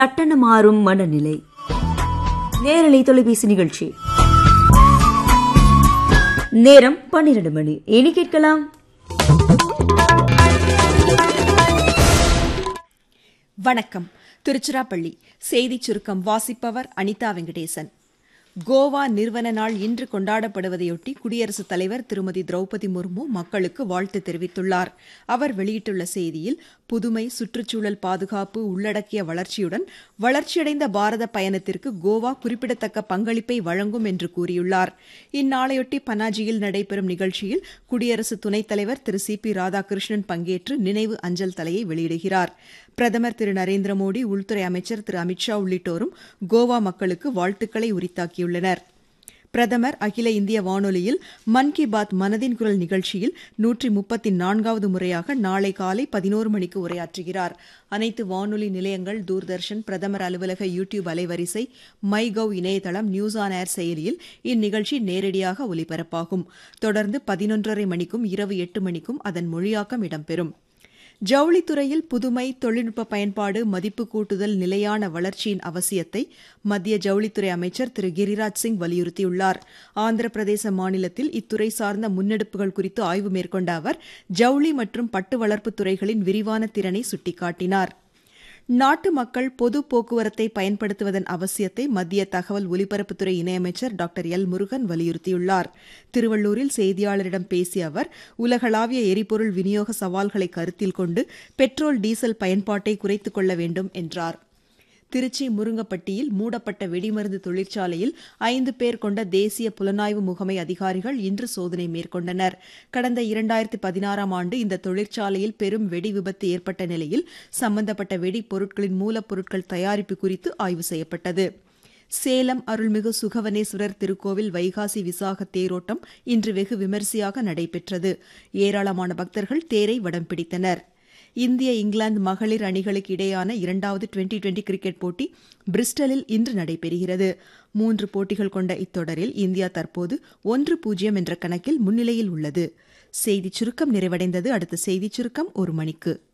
தட்டன மாறும் மனநிலை நேரலை தொலைபேசி நிகழ்ச்சி நேரம் பன்னிரண்டு மணி இனி கேட்கலாம் வணக்கம் திருச்சிராப்பள்ளி செய்திச் சுருக்கம் வாசிப்பவர் அனிதா வெங்கடேசன் கோவா நிறுவன நாள் இன்று கொண்டாடப்படுவதையொட்டி குடியரசுத் தலைவர் திருமதி திரௌபதி முர்மு மக்களுக்கு வாழ்த்து தெரிவித்துள்ளார் அவர் வெளியிட்டுள்ள செய்தியில் புதுமை சுற்றுச்சூழல் பாதுகாப்பு உள்ளடக்கிய வளர்ச்சியுடன் வளர்ச்சியடைந்த பாரத பயணத்திற்கு கோவா குறிப்பிடத்தக்க பங்களிப்பை வழங்கும் என்று கூறியுள்ளார் இந்நாளையொட்டி பனாஜியில் நடைபெறும் நிகழ்ச்சியில் குடியரசு துணைத் தலைவர் திரு சி பி ராதாகிருஷ்ணன் பங்கேற்று நினைவு அஞ்சல் தலையை வெளியிடுகிறார் பிரதமர் திரு நரேந்திர மோடி உள்துறை அமைச்சர் திரு அமித்ஷா உள்ளிட்டோரும் கோவா மக்களுக்கு வாழ்த்துக்களை உரித்தாக்கியுள்ளனர் பிரதமர் அகில இந்திய வானொலியில் மன் கி பாத் மனதின் குரல் நிகழ்ச்சியில் நூற்றி முப்பத்தி நான்காவது முறையாக நாளை காலை பதினோரு மணிக்கு உரையாற்றுகிறார் அனைத்து வானொலி நிலையங்கள் தூர்தர்ஷன் பிரதமர் அலுவலக யூ டியூப் அலைவரிசை மை கவ் இணையதளம் நியூஸ் ஆன் ஏர் செயலியில் இந்நிகழ்ச்சி நேரடியாக ஒலிபரப்பாகும் தொடர்ந்து பதினொன்றரை மணிக்கும் இரவு எட்டு மணிக்கும் அதன் மொழியாக்கம் இடம்பெறும் ஜவுளித்துறையில் புதுமை தொழில்நுட்ப பயன்பாடு மதிப்பு கூட்டுதல் நிலையான வளர்ச்சியின் அவசியத்தை மத்திய ஜவுளித்துறை அமைச்சர் திரு கிரிராஜ் சிங் வலியுறுத்தியுள்ளார் ஆந்திர பிரதேச மாநிலத்தில் இத்துறை சார்ந்த முன்னெடுப்புகள் குறித்து ஆய்வு மேற்கொண்ட அவர் ஜவுளி மற்றும் பட்டு வளர்ப்பு துறைகளின் விரிவான திறனை சுட்டிக்காட்டினார் நாட்டு மக்கள் பொது போக்குவரத்தை பயன்படுத்துவதன் அவசியத்தை மத்திய தகவல் ஒலிபரப்புத்துறை இணையமைச்சர் டாக்டர் எல் முருகன் வலியுறுத்தியுள்ளார் திருவள்ளூரில் செய்தியாளரிடம் பேசிய அவர் உலகளாவிய எரிபொருள் விநியோக சவால்களை கருத்தில் கொண்டு பெட்ரோல் டீசல் பயன்பாட்டை குறைத்துக் கொள்ள வேண்டும் என்றார் திருச்சி முருங்கப்பட்டியில் மூடப்பட்ட வெடிமருந்து தொழிற்சாலையில் ஐந்து பேர் கொண்ட தேசிய புலனாய்வு முகமை அதிகாரிகள் இன்று சோதனை மேற்கொண்டனர் கடந்த இரண்டாயிரத்தி பதினாறாம் ஆண்டு இந்த தொழிற்சாலையில் பெரும் வெடி விபத்து ஏற்பட்ட நிலையில் சம்பந்தப்பட்ட வெடி பொருட்களின் மூலப்பொருட்கள் தயாரிப்பு குறித்து ஆய்வு செய்யப்பட்டது சேலம் அருள்மிகு சுகவனேஸ்வரர் திருக்கோவில் வைகாசி விசாக தேரோட்டம் இன்று வெகு விமரிசையாக நடைபெற்றது ஏராளமான பக்தர்கள் தேரை வடம் பிடித்தனர் இந்திய இங்கிலாந்து மகளிர் அணிகளுக்கு இடையேயான இரண்டாவது டுவெண்டி டுவெண்டி கிரிக்கெட் போட்டி பிரிஸ்டலில் இன்று நடைபெறுகிறது மூன்று போட்டிகள் கொண்ட இத்தொடரில் இந்தியா தற்போது ஒன்று பூஜ்ஜியம் என்ற கணக்கில் முன்னிலையில் உள்ளது செய்திச் சுருக்கம் நிறைவடைந்தது அடுத்த செய்திச் சுருக்கம் ஒரு மணிக்கு